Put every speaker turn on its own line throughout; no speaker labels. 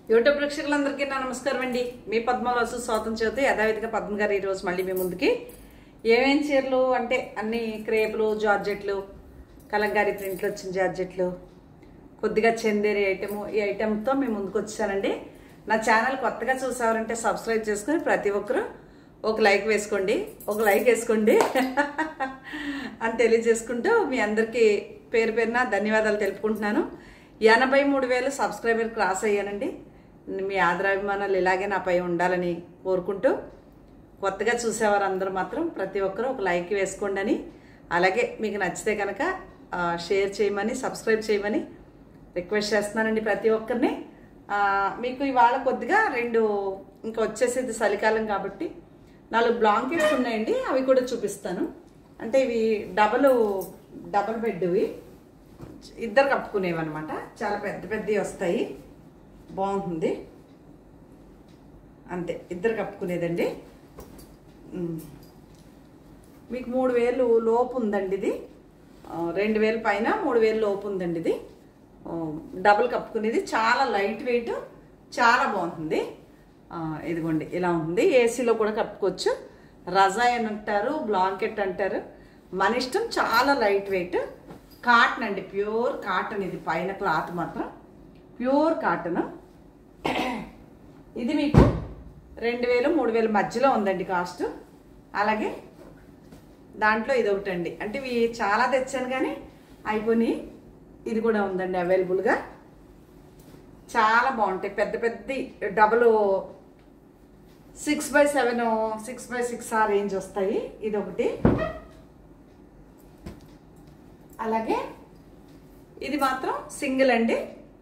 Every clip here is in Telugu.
యూట్యూబ్ ప్రేక్షకులందరికీ నా నమస్కారం అండి మీ పద్మవాసు స్వాతం చవితి యథావిధిగా పద్మ గారు ఈరోజు మళ్ళీ మీ ముందుకి ఏమేం చీరలు అంటే అన్ని క్రేపులు జార్జెట్లు కలంకారీ ప్రింట్లు వచ్చిన జార్జెట్లు కొద్దిగా చందేరి ఐటమ్ ఈ ఐటెంతో మీ ముందుకు వచ్చానండి నా ఛానల్ కొత్తగా చూసారంటే సబ్స్క్రైబ్ చేసుకుని ప్రతి ఒక్కరు ఒక లైక్ వేసుకోండి ఒక లైక్ వేసుకోండి అని తెలియజేసుకుంటూ మీ అందరికీ పేరు పేరున ధన్యవాదాలు తెలుపుకుంటున్నాను ఎనభై మూడు వేలు సబ్స్క్రైబర్ క్రాస్ అయ్యానండి మీ ఆదరాభిమానాలు ఇలాగే నాపై ఉండాలని కోరుకుంటూ కొత్తగా చూసేవారు అందరూ మాత్రం ప్రతి ఒక్కరూ ఒక లైక్ వేసుకోండి అని అలాగే మీకు నచ్చితే కనుక ఆ, షేర్ చేయమని సబ్స్క్రైబ్ చేయమని రిక్వెస్ట్ చేస్తున్నానండి ప్రతి ఒక్కరిని ఆ, మీకు ఇవాళ కొద్దిగా రెండు ఇంకా వచ్చేసేది చలికాలం కాబట్టి నాలుగు బ్లాంకెట్స్ ఉన్నాయండి అవి కూడా చూపిస్తాను అంటే ఇవి డబల్ డబల్ బెడ్వి ఇద్దరు కప్పుకునేవి అనమాట చాలా పెద్ద పెద్దవి వస్తాయి బాగుంటుంది అంతే ఇద్దరు కప్పుకునేదండి ఉమ్. మీకు మూడు వేలు లోపు ఉందండి ఇది ఆ, రెండు వేలు పైన మూడు వేలు లోపు ఉందండి ఇది ఆ, డబుల్ కప్పుకునేది చాలా లైట్ వెయిట్ చాలా బాగుంటుంది ఆ, ఇదిగోండి ఇలా ఉంది ఏసీలో కూడా కప్పుకోవచ్చు రజాయ్ అని అంటారు బ్లాంకెట్ అంటారు మన ఇష్టం చాలా లైట్ వెయిట్ కాటన్ అండి ప్యూర్ కాటన్ ఇది పైన క్లాత్ మాత్రం ప్యూర్ కాటన్ ఇది మీకు రెండు వేలు మూడు వేలు మధ్యలో ఉందండి కాస్ట్ అలాగే దాంట్లో ఇది ఒకటి అండి అంటే ఇవి చాలా తెచ్చాను కానీ అయిపోయి ఇది కూడా ఉందండి అవైలబుల్గా చాలా బాగుంటాయి పెద్ద పెద్ద double six by seven six by six ఆ రేంజ్ వస్తాయి ఇది ఒకటి అలాగే ఇది మాత్రం సింగిల్ అండి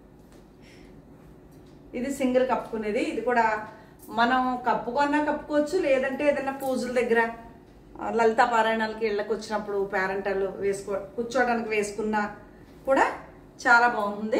ఇది సింగిల్ కప్పుకునేది ఇది కూడా మనం కప్పుకున్నా కప్పుకోవచ్చు లేదంటే ఏదైనా పూజల దగ్గర ఆ, లలిత పారాయణాలకి ఇళ్ళకి వచ్చినప్పుడు పేరెంటాలు వేసుకో కూర్చోవడానికి వేసుకున్నా కూడా చాలా బాగుంది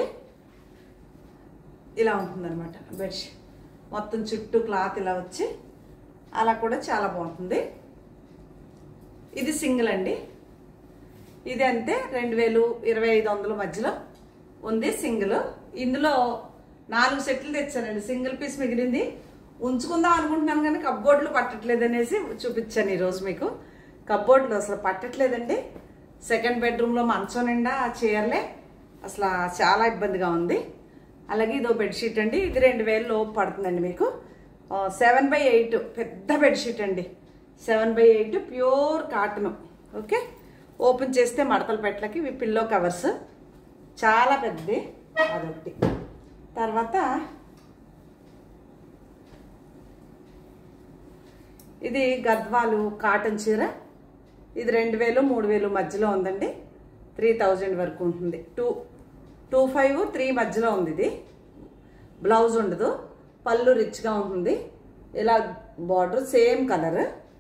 ఇలా ఉంటుంది అనమాట బెడ్షీట్ మొత్తం చుట్టూ క్లాత్ ఇలా వచ్చి అలా కూడా చాలా బాగుంటుంది ఇది సింగిల్ అండి ఇది అంతే రెండు వేలు ఇరవై ఐదు వందల మధ్యలో ఉంది సింగిల్ ఇందులో నాలుగు సెట్లు తెచ్చానండి సింగిల్ పీస్ మిగిలింది ఉంచుకుందాం అనుకుంటున్నాను కానీ కబ్బోర్డ్లు పట్టట్లేదు అనేసి చూపించాను ఈరోజు మీకు కబ్బోర్డ్లు అసలు పట్టట్లేదండి సెకండ్ బెడ్రూమ్లో మంచం నిండా చీరలే అసలు చాలా ఇబ్బందిగా ఉంది అలాగే ఇదో బెడ్షీట్ అండి ఇది రెండు వేలు లోపు పడుతుందండి మీకు సెవెన్ బై ఎయిట్ పెద్ద బెడ్షీట్ అండి seven by eight pure cotton okay open చేస్తే మడతల పెట్టలకి ఇవి పిల్లో కవర్స్ చాలా పెద్దది అదొకటి తర్వాత ఇది గద్వాలు కాటన్ చీర ఇది రెండు వేలు మూడు వేలు మధ్యలో ఉందండి త్రీ థౌజండ్ వరకు ఉంటుంది టూ టూ ఫైవ్ త్రీ మధ్యలో ఉంది ఇది బ్లౌజ్ ఉండదు పళ్ళు రిచ్గా ఉంటుంది ఇలా బార్డర్ సేమ్ కలర్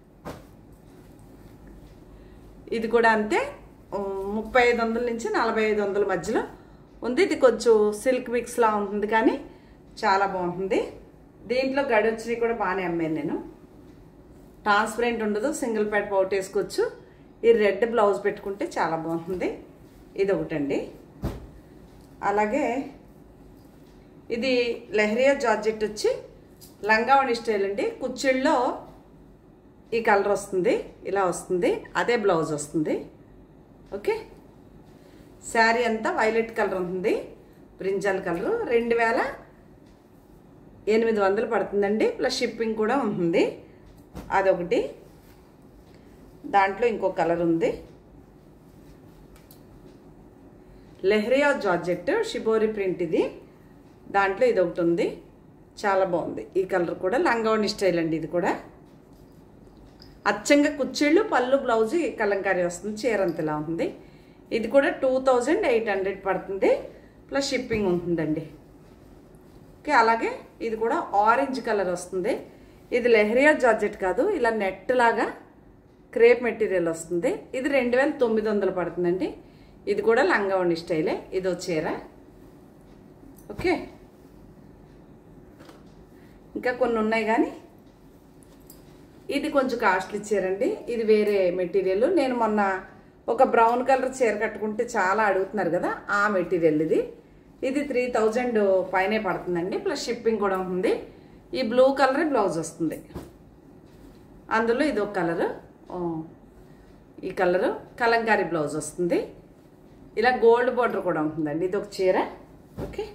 ఇది కూడా అంతే ఉమ్, ముప్పై ఐదు వందల నుంచి నలభై ఐదు వందల మధ్యలో ఉంది ఇది కొంచెం సిల్క్ మిక్స్లా ఉంటుంది కానీ చాలా బాగుంటుంది దీంట్లో గడొచ్చినవి కూడా బాగానే అమ్మాను నేను ట్రాన్స్పరెంట్ ఉండదు సింగిల్ ప్యాడ్ పౌట్ వేసుకోవచ్చు ఈ రెడ్ బ్లౌజ్ పెట్టుకుంటే చాలా బాగుంటుంది ఇది ఒకటండి అలాగే ఇది లెహరియా జార్జెట్ వచ్చి లంగావణి స్టైల్ అండి కుచ్చిళ్ళలో ఈ కలర్ వస్తుంది ఇలా వస్తుంది అదే బ్లౌజ్ వస్తుంది ఓకే శారీ అంతా వైలెట్ కలర్ ఉంటుంది బ్రింజాల్ కలర్ రెండు వేల ఎనిమిది వందలు పడుతుందండి ప్లస్ షిప్పింగ్ కూడా ఉంటుంది అదొకటి దాంట్లో ఇంకో కలర్ ఉంది లెహరియా జార్జెట్ షిబోరి ప్రింట్ ఇది దాంట్లో ఇది ఒకటి ఉంది చాలా బాగుంది ఈ కలర్ కూడా లంగావణి స్టైల్ అండి ఇది కూడా అచ్చంగా కుచ్చిళ్ళు పళ్ళు బ్లౌజ్ ఈ కలంకారీ వస్తుంది చీర అంత ఇలా ఉంటుంది ఇది కూడా టూ థౌజండ్ ఎయిట్ హండ్రెడ్ పడుతుంది ప్లస్ షిప్పింగ్ ఉంటుందండి ఓకే అలాగే ఇది కూడా ఆరెంజ్ కలర్ వస్తుంది ఇది లెహరియా జార్జెట్ కాదు ఇలా నెట్ లాగా క్రేప్ మెటీరియల్ వస్తుంది ఇది రెండు వేల తొమ్మిది వందలు పడుతుందండి ఇది కూడా లంగావణి స్టైలే ఇదో చీర ఓకే ఇంకా కొన్ని ఉన్నాయి కానీ ఇది కొంచెం కాస్ట్లీ చీర అండి ఇది వేరే మెటీరియల్ నేను మొన్న ఒక బ్రౌన్ కలర్ చీర కట్టుకుంటే చాలా అడుగుతున్నారు కదా ఆ మెటీరియల్ ఇది ఇది త్రీ థౌజండ్ పైనే పడుతుందండి ప్లస్ షిప్పింగ్ కూడా ఉంది ఈ బ్లూ కలర్ బ్లౌజ్ వస్తుంది అందులో ఇది ఒక కలరు ఈ కలరు కలంకారీ బ్లౌజ్ వస్తుంది ఇలా గోల్డ్ బార్డర్ కూడా ఉంటుందండి ఇది ఒక చీర ఓకే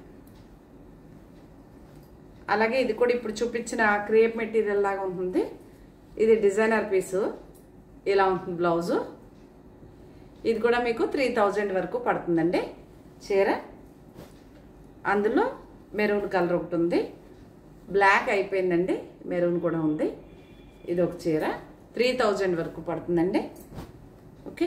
అలాగే ఇది కూడా ఇప్పుడు చూపించిన క్రేప్ మెటీరియల్ లాగా ఉంటుంది ఇది డిజైనర్ పీసు ఇలా ఉంటుంది బ్లౌజు ఇది కూడా మీకు త్రీ థౌజండ్ వరకు పడుతుందండి చీర అందులో మెరూన్ కలర్ ఒకటి ఉంది బ్లాక్ అయిపోయిందండి మెరూన్ కూడా ఉంది ఇది ఒక చీర త్రీ థౌజండ్ వరకు పడుతుందండి ఓకే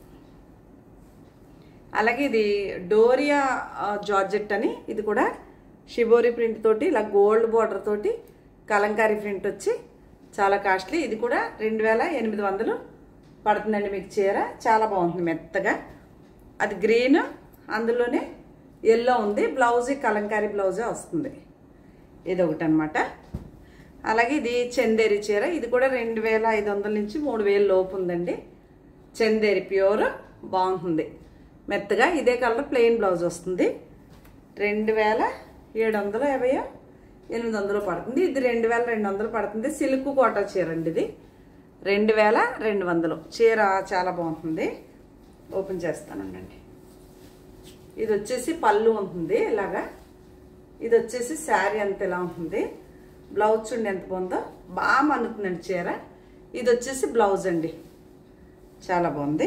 అలాగే ఇది డోరియా ఆ, జార్జెట్ అని ఇది కూడా షిబోరి ప్రింట్ తోటి ఇలా గోల్డ్ బార్డర్ తోటి కలంకారీ ప్రింట్ వచ్చి చాలా కాస్ట్లీ ఇది కూడా రెండు వేల ఎనిమిది వందలు పడుతుందండి మీకు చీర చాలా బాగుంటుంది మెత్తగా అది గ్రీన్ అందులోనే ఎల్లో ఉంది బ్లౌజ్ కలంకారీ బ్లౌజే వస్తుంది ఇది ఒకటి అనమాట అలాగే ఇది చందేరి చీర ఇది కూడా రెండు వేల ఐదు వందల నుంచి మూడు వేల లోపు ఉందండి చందేరి ప్యూర్ బాగుంటుంది మెత్తగా ఇదే కలర్ ప్లెయిన్ బ్లౌజ్ వస్తుంది రెండు వేల ఏడు వందలు యాభై ఎనిమిది వందలు పడుతుంది ఇది రెండు వేల రెండు వందలు పడుతుంది సిల్క్ కోట చీర అండి ఇది రెండు వేల రెండు వందలు చీర చాలా బాగుంటుంది ఓపెన్ చేస్తానండి ఇది వచ్చేసి పళ్ళు ఉంటుంది ఇలాగా ఇది వచ్చేసి శారీ అంత ఇలా ఉంటుంది బ్లౌజ్ చూడండి ఎంత బాగుందో బాగా మన్నుతుందండి చీర ఇది వచ్చేసి బ్లౌజ్ అండి చాలా బాగుంది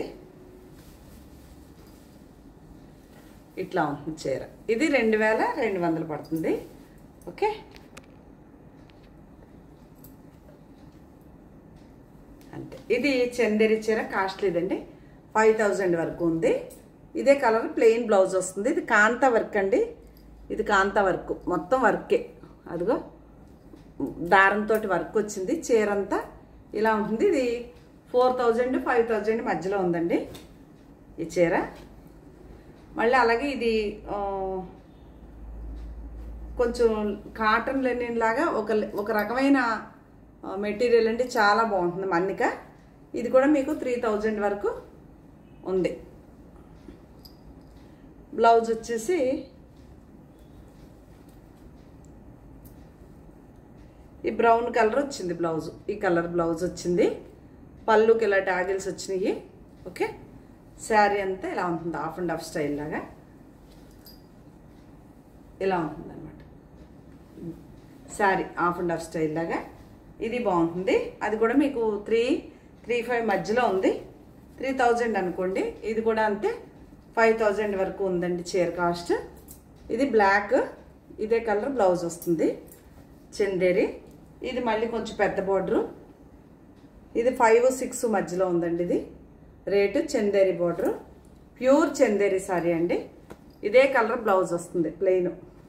ఇట్లా ఉంటుంది చీర ఇది రెండు వేల రెండు వందలు పడుతుంది ఓకే అంతే ఇది చందేరి చీర కాస్ట్లీదండి ఫైవ్ థౌజండ్ వరకు ఉంది ఇదే కలర్ ప్లెయిన్ బ్లౌజ్ వస్తుంది ఇది కాంతా వర్క్ అండి ఇది కాంతా వర్క్ మొత్తం వర్కే అదిగో దారంతో వర్క్ వచ్చింది చీర అంతా ఇలా ఉంటుంది ఇది ఫోర్ థౌజండ్ ఫైవ్ థౌజండ్ మధ్యలో ఉందండి ఈ చీర మళ్ళీ అలాగే ఇది ఆ, కొంచెం కాటన్ లెనిన్ లాగా ఒక ఒక రకమైన మెటీరియల్ అండి చాలా బాగుంటుంది మన్నిక ఇది కూడా మీకు త్రీ థౌజండ్ వరకు ఉంది బ్లౌజ్ వచ్చేసి ఈ బ్రౌన్ కలర్ వచ్చింది బ్లౌజ్ ఈ కలర్ బ్లౌజ్ వచ్చింది పళ్ళుకి ఇలా టాగిల్స్ వచ్చినాయి ఓకే శారీ అంతా ఇలా ఉంటుంది హాఫ్ అండ్ హాఫ్ స్టైల్ లాగా ఇలా ఉంటుంది అనమాట sari half and half style లాగా ఇది బాగుంటుంది అది కూడా మీకు త్రీ త్రీ ఫైవ్ మధ్యలో ఉంది త్రీ థౌజండ్ అనుకోండి ఇది కూడా అంతే ఫైవ్ థౌజండ్ వరకు ఉందండి చీర కాస్ట్ ఇది బ్లాక్ ఇదే కలర్ బ్లౌజ్ వస్తుంది చందేరి ఇది మళ్ళీ కొంచెం పెద్ద బార్డరు ఇది ఫైవ్ సిక్స్ మధ్యలో ఉందండి ఇది rate Chanderi border pure Chanderi sari అండి ఇదే కలర్ బ్లౌజ్ వస్తుంది ప్లెయిన్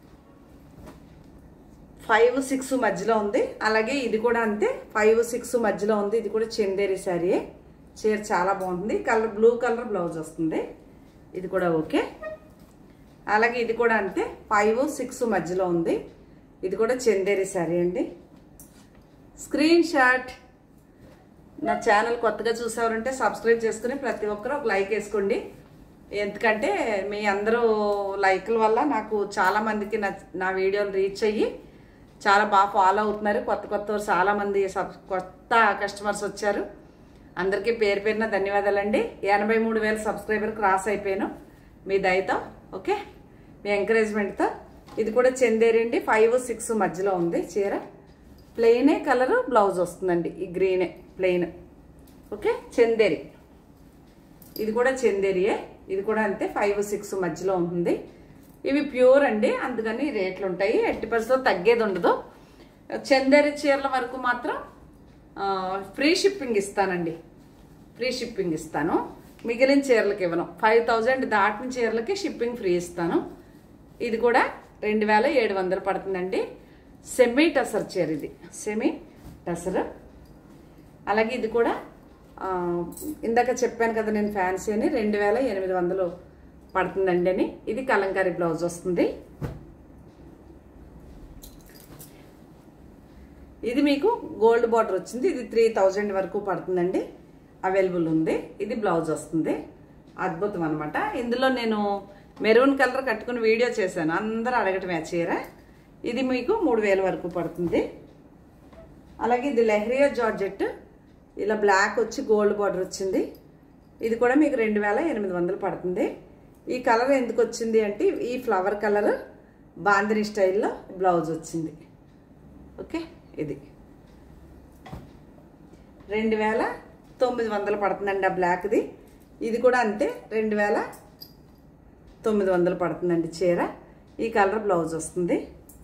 ఫైవ్ సిక్స్ మధ్యలో ఉంది అలాగే ఇది కూడా అంతే ఫైవ్ సిక్స్ మధ్యలో ఉంది ఇది కూడా చందేరి శారీయే చీర చాలా బాగుంటుంది కలర్ బ్లూ కలర్ బ్లౌజ్ వస్తుంది ఇది కూడా ఓకే అలాగే ఇది కూడా అంతే ఫైవ్ సిక్స్ మధ్యలో ఉంది ఇది కూడా చందేరి శారీ అండి స్క్రీన్ షాట్ నా ఛానల్ కొత్తగా చూసారంటే సబ్స్క్రైబ్ చేసుకుని ప్రతి ఒక్కరు ఒక లైక్ వేసుకోండి ఎందుకంటే మీ అందరూ లైక్ల వల్ల నాకు చాలా మందికి నా నా వీడియోలు రీచ్ అయ్యి చాలా బాగా ఫాలో అవుతున్నారు కొత్త కొత్త వారు చాలా మంది సబ్ కొత్త కస్టమర్స్ వచ్చారు అందరికీ పేరు పేరున ధన్యవాదాలండి ఎనభై మూడు వేల సబ్స్క్రైబర్ క్రాస్ అయిపోయాను మీ దయతో ఓకే మీ ఎంకరేజ్మెంట్తో ఇది కూడా చందేరి అండి ఫైవ్ సిక్స్ మధ్యలో ఉంది చీర ప్లెయినే కలర్ బ్లౌజ్ వస్తుందండి ఈ గ్రీనే ప్లెయిన్ ఓకే చందేరి ఇది కూడా చందేరియే ఇది కూడా అంతే ఫైవ్ సిక్స్ మధ్యలో ఉంటుంది ఇవి ప్యూర్ అండి అందుకని రేట్లు ఉంటాయి ఎట్టి పరిస్థితుల్లో తగ్గేది ఉండదు చందేరి చీరల వరకు మాత్రం ఆ, ఫ్రీ షిప్పింగ్ ఇస్తానండి ఫ్రీ షిప్పింగ్ ఇస్తాను మిగిలిన చీరలకి ఇవ్వను ఫైవ్ థౌజండ్ దాటిన చీరలకి షిప్పింగ్ ఫ్రీ ఇస్తాను ఇది కూడా రెండు వేల ఏడు వందలు పడుతుందండి సెమీ టసర్ చీర ఇది సెమీ టసర్ అలాగే ఇది కూడా ఆ, ఇందాక చెప్పాను కదా నేను ఫ్యాన్సీ అని రెండు వేల ఎనిమిది వందలు పడుతుందండి అని ఇది కలంకారీ బ్లౌజ్ వస్తుంది ఇది మీకు గోల్డ్ బార్డర్ వచ్చింది ఇది త్రీ థౌజండ్ వరకు పడుతుందండి అవైలబుల్ ఉంది ఇది బ్లౌజ్ వస్తుంది అద్భుతం అనమాట ఇందులో నేను మెరూన్ కలర్ కట్టుకుని వీడియో చేశాను అందరూ అడగటమే ఆ చీర ఇది మీకు మూడు వేల వరకు పడుతుంది అలాగే ఇది లెహరియా జార్జెట్ ఇలా బ్లాక్ వచ్చి గోల్డ్ బార్డర్ వచ్చింది ఇది కూడా మీకు రెండు వేల ఎనిమిది వందలు పడుతుంది ఈ కలర్ ఎందుకు వచ్చింది అంటే ఈ ఫ్లవర్ కలర్ బాందిని స్టైల్లో బ్లౌజ్ వచ్చింది ఓకే ఇది రెండు వేల తొమ్మిది వందలు పడుతుందండి ఆ బ్లాక్ది ఇది కూడా అంతే రెండు వేల తొమ్మిది వందలు పడుతుందండి చీర ఈ కలర్ బ్లౌజ్ వస్తుంది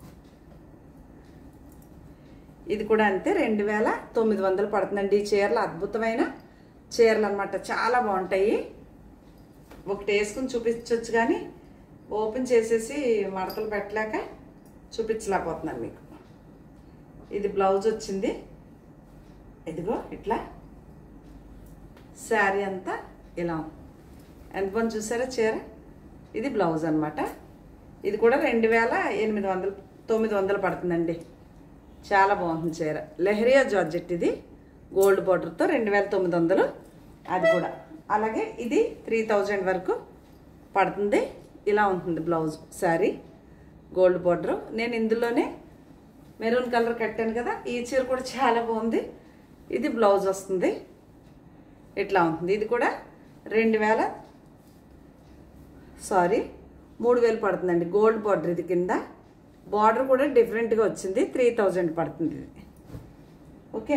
ఇది కూడా అంతే రెండు వేల తొమ్మిది వందలు పడుతుందండి ఈ చీరలు అద్భుతమైన చీరలు అనమాట చాలా బాగుంటాయి ఒకటి వేసుకుని చూపించవచ్చు కానీ ఓపెన్ చేసేసి మడతలు పెట్టలేక చూపించలేకపోతున్నాను మీకు ఇది బ్లౌజ్ వచ్చింది ఇదిగో ఇట్లా శారీ అంతా ఇలా ఉంది. ఎంత బాగుంది చూసారా చీర ఇది బ్లౌజ్ అనమాట ఇది కూడా రెండు వేల ఎనిమిది వందలు తొమ్మిది వందలు పడుతుందండి చాలా బాగుంటుంది చీర లెహరియా జార్జెట్ ఇది గోల్డ్ బార్డర్తో రెండు వేల తొమ్మిది వందలు అది కూడా అలాగే ఇది త్రీ థౌజండ్ వరకు పడుతుంది ఇలా ఉంటుంది బ్లౌజ్ శారీ గోల్డ్ బార్డర్ నేను ఇందులోనే మెరూన్ కలర్ కట్టాను కదా ఈ చీర కూడా చాలా బాగుంది ఇది బ్లౌజ్ వస్తుంది ఇట్లా ఉంటుంది ఇది కూడా రెండు వేల సారీ మూడు వేలు పడుతుందండి గోల్డ్ బార్డర్ ఇది కింద బార్డర్ కూడా డిఫరెంట్గా వచ్చింది త్రీ థౌజండ్ పడుతుంది ఇది ఓకే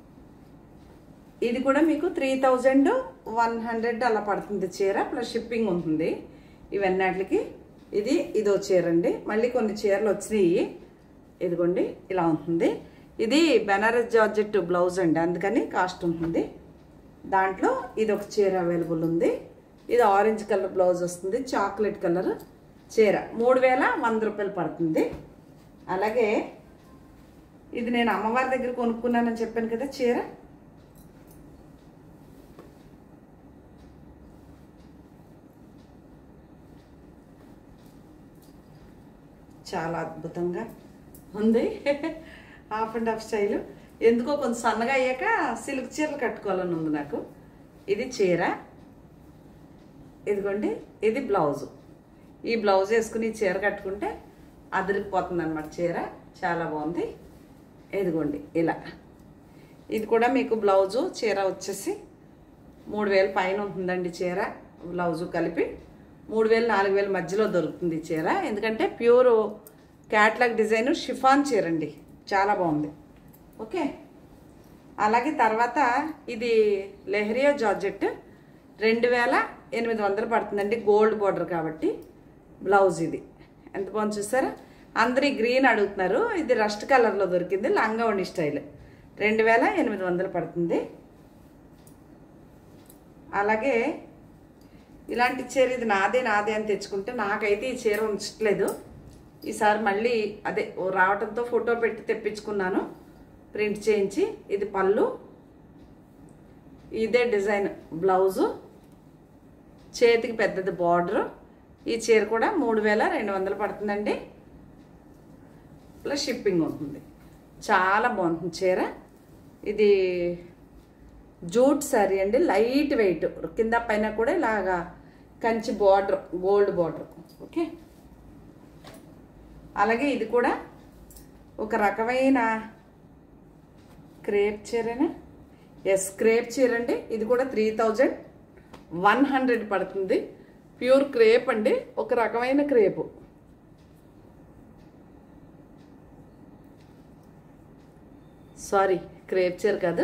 ఇది కూడా మీకు త్రీ థౌజండ్ వన్ హండ్రెడ్ అలా పడుతుంది చీర ప్లస్ షిప్పింగ్ ఉంటుంది ఇవన్నిటికి ఇది ఇదో చీర అండి మళ్ళీ కొన్ని చీరలు వచ్చినాయి ఇదిగోండి ఇలా ఉంటుంది ఇది బెనారస్ జార్జెట్ బ్లౌజ్ అండి అందుకని కాస్ట్ ఉంటుంది దాంట్లో ఇది ఒక చీర అవైలబుల్ ఉంది ఇది ఆరెంజ్ కలర్ బ్లౌజ్ వస్తుంది చాక్లెట్ కలర్ చీర మూడు వేల వంద రూపాయలు పడుతుంది అలాగే ఇది నేను అమ్మవారి దగ్గర కొనుక్కున్నానని చెప్పాను కదా చీర చాలా అద్భుతంగా ఉంది హాఫ్ అండ్ హాఫ్ స్టైల్ ఎందుకో కొంచెం సన్నగా అయ్యాక సిల్క్ చీరలు కట్టుకోవాలని ఉంది నాకు ఇది చీర ఇదిగోండి ఇది బ్లౌజు ఈ బ్లౌజ్ వేసుకుని ఈ చీర కట్టుకుంటే అదిరిపోతుంది అనమాట చీర చాలా బాగుంది ఇదిగోండి ఇలా ఇది కూడా మీకు బ్లౌజు చీర వచ్చేసి మూడు వేలు పైన ఉంటుందండి చీర బ్లౌజు కలిపి మూడు వేలు నాలుగు వేల మధ్యలో దొరుకుతుంది ఈ చీర ఎందుకంటే ప్యూర్ క్యాట్లాగ్ డిజైన్ షిఫాన్ చీర అండి చాలా బాగుంది ఓకే అలాగే తర్వాత ఇది లెహరియా జార్జెట్ రెండు వేల ఎనిమిది వందలు పడుతుందండి గోల్డ్ బార్డర్ కాబట్టి బ్లౌజ్ ఇది ఎంత బాగుంది చూసారా అందరూ ఈ గ్రీన్ అడుగుతున్నారు ఇది రస్ట్ కలర్లో దొరికింది లంగావణి స్టైల్ రెండు వేల ఎనిమిది వందలు పడుతుంది అలాగే ఇలాంటి చీర ఇది నాదే నాదే అని తెచ్చుకుంటే నాకైతే ఈ చీర ఉంచట్లేదు ఈసారి మళ్ళీ అదే ఓ రావటంతో ఫోటో పెట్టి తెప్పించుకున్నాను ప్రింట్ చేయించి ఇది పళ్ళు ఇదే డిజైన్ బ్లౌజు చేతికి పెద్దది బార్డర్ ఈ చీర కూడా మూడు వేల రెండు వందలు పడుతుందండి ప్లస్ షిప్పింగ్ ఉంటుంది చాలా బాగుంటుంది చీర ఇది జూట్ శారీ అండి లైట్ వెయిట్ కింద పైన కూడా ఇలాగా Kanchi border gold border okay అలాగే ఇది కూడా ఒక రకమైన క్రేప్ చీరనా ఎస్ క్రేప్ చీర అండి ఇది కూడా త్రీ థౌజండ్ వన్ హండ్రెడ్ పడుతుంది ప్యూర్ క్రేప్ అండి ఒక రకమైన క్రేపు సారీ క్రేప్ చీర కాదు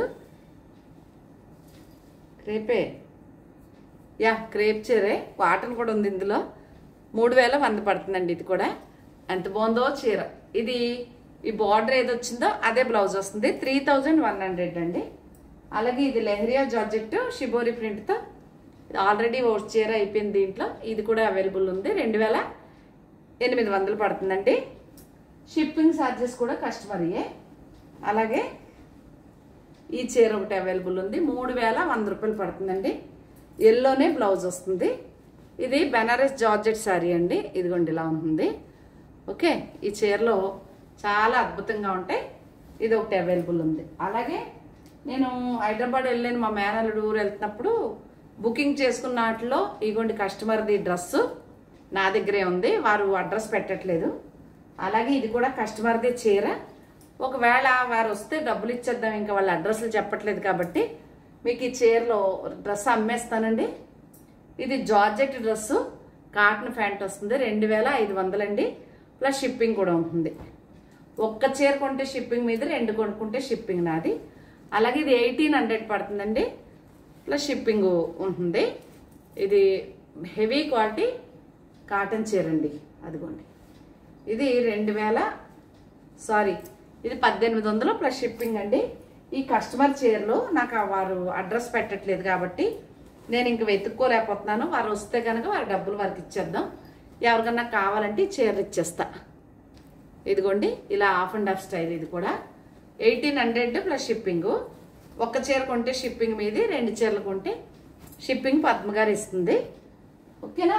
క్రేపే యా క్రేప్ చీరే కాటన్ కూడా ఉంది ఇందులో మూడు వేల వంద పడుతుందండి ఇది కూడా ఎంత బాగుందో చీర ఇది ఈ బార్డర్ ఏది వచ్చిందో అదే బ్లౌజ్ వస్తుంది త్రీ థౌజండ్ వన్ హండ్రెడ్ అండి అలాగే ఇది లెహరియా జార్జెట్ షిబోరి ప్రింట్తో ఆల్రెడీ ఓ చీర అయిపోయింది దీంట్లో ఇది కూడా అవైలబుల్ ఉంది రెండు వేల ఎనిమిది వందలు పడుతుందండి షిప్పింగ్ ఛార్జెస్ కూడా కస్టమర్యే అలాగే ఈ చీర ఒకటి అవైలబుల్ ఉంది మూడు వేల వంద రూపాయలు పడుతుందండి ఎల్లోనే బ్లౌజ్ వస్తుంది ఇది బెనారస్ జార్జెట్ శారీ అండి ఇదిగోండి ఇలా ఉంటుంది ఓకే ఈ చీరలో చాలా అద్భుతంగా ఉంటాయి ఇది ఒకటి అవైలబుల్ ఉంది అలాగే నేను హైదరాబాద్ వెళ్ళాను మా మేనల్లుడు ఊరు వెళ్తున్నప్పుడు బుకింగ్ చేసుకున్న వాటిలో ఇగోండి కస్టమర్ది డ్రెస్సు నా దగ్గరే ఉంది వారు అడ్రస్ పెట్టట్లేదు అలాగే ఇది కూడా కస్టమర్దే చీర ఒకవేళ వారు వస్తే డబ్బులు ఇచ్చేద్దాం ఇంకా వాళ్ళ అడ్రస్లు చెప్పట్లేదు కాబట్టి మీకు ఈ చీరలో డ్రెస్ అమ్మేస్తానండి ఇది జార్జెట్ డ్రెస్సు కాటన్ ప్యాంట్ వస్తుంది రెండు వేల ఐదు వందలండి ప్లస్ షిప్పింగ్ కూడా ఉంటుంది ఒక్క చీర కొంటే షిప్పింగ్ మీద రెండు కొనుక్కుంటే షిప్పింగ్ నాది అలాగే ఇది ఎయిటీన్ హండ్రెడ్ పడుతుందండి ప్లస్ షిప్పింగ్ ఉంటుంది ఇది హెవీ క్వాలిటీ కాటన్ చీర అండి అదిగోండి ఇది రెండు వేల సారీ ఇది పద్దెనిమిది వందలు ప్లస్ షిప్పింగ్ అండి ఈ కస్టమర్ చీరలు నాకు ఆ వారు అడ్రస్ పెట్టట్లేదు కాబట్టి నేను ఇంక వెతుక్కోలేకపోతున్నాను వారు వస్తే కనుక వారి డబ్బులు వారికి ఇచ్చేద్దాం ఎవరికన్నా కావాలంటే ఈ చీరలు ఇచ్చేస్తా ఇదిగోండి ఇలా హాఫ్ అండ్ హాఫ్ స్టైల్ ఇది కూడా ఎయిటీన్ హండ్రెడ్ ప్లస్ షిప్పింగ్ ఒక్క చీర కొంటే షిప్పింగ్ మీది రెండు చీరలు కొంటే షిప్పింగ్ పద్మగారు ఇస్తుంది ఓకేనా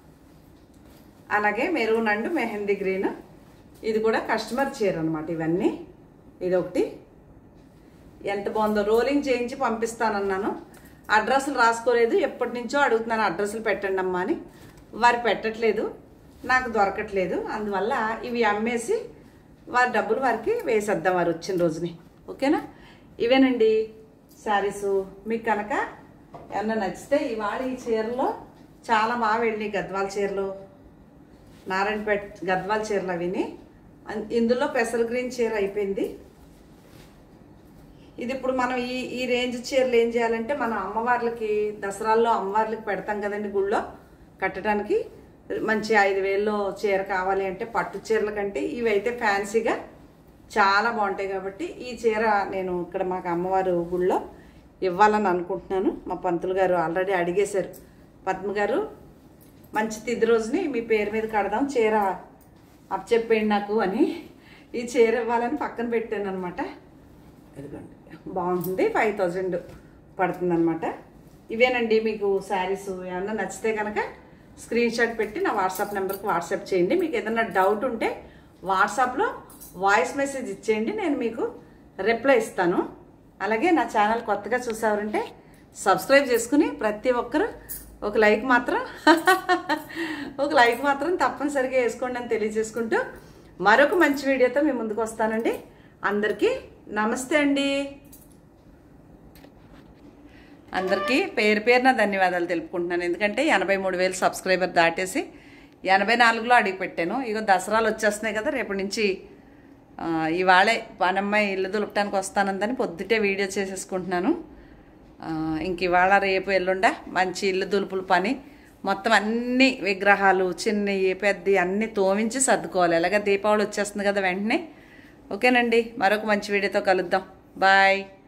అలాగే మెరూన్ అండ్ మెహందీ గ్రీన్ ఇది కూడా కస్టమర్ చీర అనమాట ఇవన్నీ ఇది ఒకటి ఎంత బాగుందో రోలింగ్ చేయించి పంపిస్తానన్నాను అడ్రస్లు రాసుకోలేదు ఎప్పటి నుంచో అడుగుతున్నాను అడ్రస్లు పెట్టండి అమ్మా అని వారు పెట్టట్లేదు నాకు దొరకట్లేదు అందువల్ల ఇవి అమ్మేసి వారి డబ్బులు వారికి వేసేద్దాం వారు వచ్చిన రోజుని ఓకేనా ఇవేనండి శారీసు మీకు కనుక ఏమన్నా నచ్చితే ఇవాళ ఈ చీరలో చాలా బాగా వెళ్ళి గద్వాల చీరలు నారాయణపేట గద్వాల చీరలు అవిని అన్- ఇందులో పెసర గ్రీన్ చీర అయిపోయింది ఇది ఇప్పుడు మనం ఈ ఈ రేంజ్ చీరలు ఏం చేయాలంటే మనం అమ్మవార్లకి దసరాల్లో అమ్మవార్లకి పెడతాం కదండి గుళ్ళో కట్టడానికి మంచి ఐదు వేల్లో చీర కావాలి అంటే పట్టు చీరల కంటే ఇవి అయితే ఫ్యాన్సీగా చాలా బాగుంటాయి కాబట్టి ఈ చీర నేను ఇక్కడ మాకు అమ్మవారు గుళ్ళో ఇవ్వాలని అనుకుంటున్నాను మా పంతులు గారు ఆల్రెడీ అడిగేశారు పద్మ గారు మంచి తిది రోజుని మీ పేరు మీద కడదాం చీర అప్పచెప్పేయండి నాకు అని ఈ చీర ఇవ్వాలని పక్కన పెట్టాను అనమాట ఇదిగోండి బాగుంటుంది ఫైవ్ థౌజండ్ పడుతుంది అనమాట ఇవేనండి మీకు శారీస్ ఏమన్నా నచ్చితే కనుక స్క్రీన్ షాట్ పెట్టి నా వాట్సాప్ నెంబర్కి వాట్సాప్ చేయండి మీకు ఏదైనా డౌట్ ఉంటే వాట్సాప్లో వాయిస్ మెసేజ్ ఇచ్చేయండి నేను మీకు రిప్లై ఇస్తాను అలాగే నా ఛానల్ కొత్తగా చూసారంటే సబ్స్క్రైబ్ చేసుకుని ప్రతి ఒక్కరు ఒక లైక్ మాత్రం ఒక లైక్ మాత్రం తప్పనిసరిగా వేసుకోండి అని తెలియజేసుకుంటూ మరొక మంచి వీడియోతో మీ ముందుకు వస్తానండి అందరికీ నమస్తే అండి అందరికీ పేరు పేరున ధన్యవాదాలు తెలుపుకుంటున్నాను ఎందుకంటే ఎనభై మూడు వేలు సబ్స్క్రైబర్ దాటేసి ఎనభై నాలుగులో అడిగి పెట్టాను ఇగో దసరాలు వచ్చేస్తున్నాయి కదా రేపటి నుంచి ఆ, ఇవాళే పనమ్మాయి ఇల్లు దులపడానికి వస్తానందని పొద్దుటే వీడియో చేసేసుకుంటున్నాను ఆ, ఇంక ఇవాళ రేపు ఎల్లుండ మంచి ఇల్లు దులుపుల పని మొత్తం అన్ని విగ్రహాలు చిన్నవి పెద్దవి అన్నీ తోమించి సర్దుకోవాలి ఎలాగ దీపావళి వచ్చేస్తుంది కదా వెంటనే ఓకేనండి మరొక మంచి వీడియోతో కలుద్దాం బాయ్